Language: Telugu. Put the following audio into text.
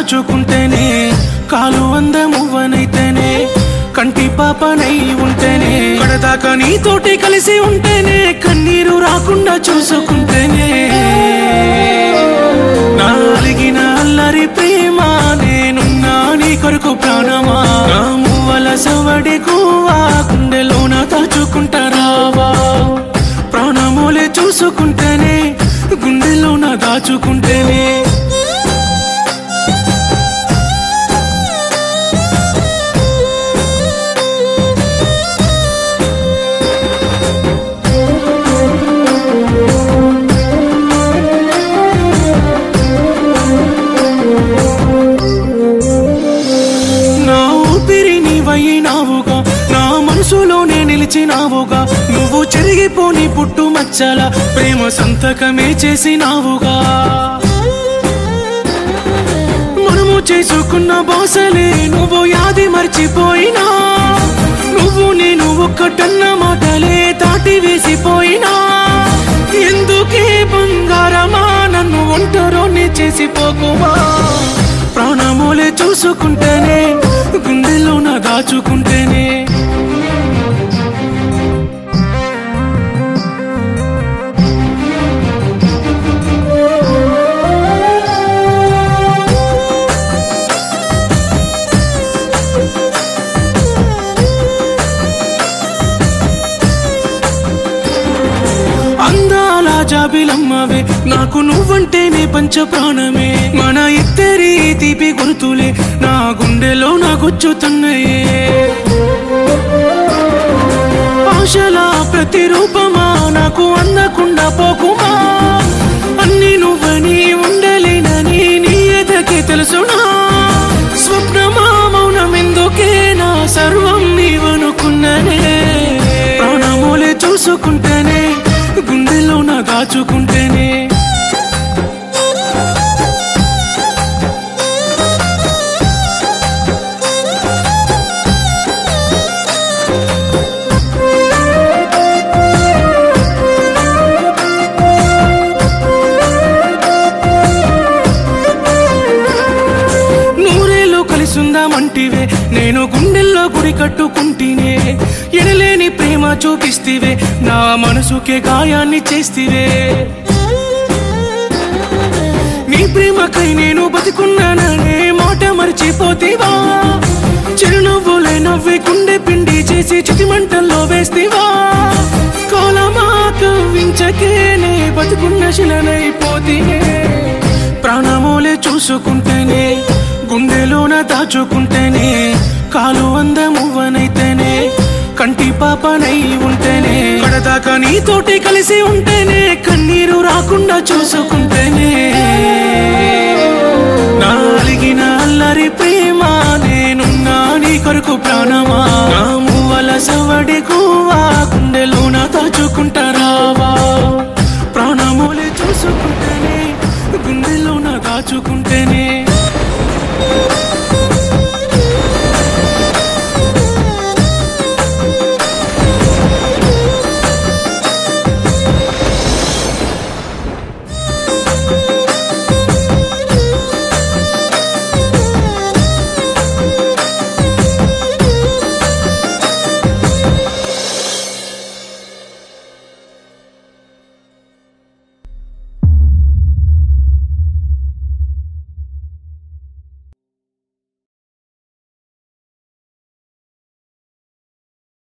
దాచుకుంటేనే కాలు అందమువ్వనైతేనే కంటి పాపనై ఉంటేనే కడదాకా నీతోటి కలిసి ఉంటేనే కన్నీరు రాకుండా చూసుకుంటేనే నా అలిగిన అల్లరి ప్రేమ నేనున్నా నీ కొరకు ప్రాణమా నా మువ్వల సవడి గువ్వా గుండెలోన దాచుకుంటారావా ప్రాణములే చూసుకుంటేనే గుండెలోన దాచుకుంటేనే నా ఊపిరి నీవైనావుగా నా మనసులోనే నిలిచినావుగా నువ్వు చెరిగిపోని పుట్టు మచ్చల ప్రేమ సంతకమే చేసినావుగా మనము చేసుకున్న బాసలే నువ్వు యాది మర్చిపోయినా నువ్వు నేను ఒక్కటన్న మాటలే దాటి వేసిపోయినా ఎందుకే బంగారమా నన్ను ఒంటరోని చేసిపోకుమా ప్రాణములే చూసుకుంటేనే గుండెలోన దాచుకుంటేనే అందాల జాబిలమ్మవే నాకు నువ్వంటేనే పంచ ప్రాణమే మన ఇద్దరి తీపి గుర్తులే నా గుండెలో నా గుచ్చుతున్నాయే ఆశల ప్రతిరూపమా నాకు అందకుండా పోకుమా అన్ని నువ్వని ఉండలేనని నీ ఎదకే తెలుసునా స్వప్నమా మౌనమెందుకే నా సర్వం నీవనుకున్ననే ప్రాణములే చూసుకుంటేనే గుండెలో నా దాచుకుంటేనే నూరేళ్ళు కలిసుందామంటివే నేను గుండెల్లో గుడి కట్టుకుంటేనే ఎనలేని ప్రేమ చూపిస్తివే నా మనసుకే గాయాన్ని చేస్తివే నీ ప్రేమకై నేను బతికున్నాననే మాట మర్చిపోతీవా చిరునవ్వులే నవ్వి గుండె పిండి చేసి చితిమంటల్లో వేస్తివా కాలమా కవ్వించకేనే బతుకున్న శిలనైపోతీనే ప్రాణములే చూసుకుంటేనే గుండెలోన దాచుకుంటేనే కాలు అందమువ్వనైతేనే కంటి పాపనై ఉంటేనే కడదాకా నీతోటి కలిసి ఉంటేనే కన్నీరు రాకుండా చూసుకుంటేనే నా అలిగిన అల్లరి ప్రేమ నేనున్నా నీ కొరకు ప్రాణమా నా మువ్వల సవడి గువ్వా గుండెలోన దాచుకుంటారావా ప్రాణములే చూసుకుంటేనే గుండెలోన దాచుకుంటేనే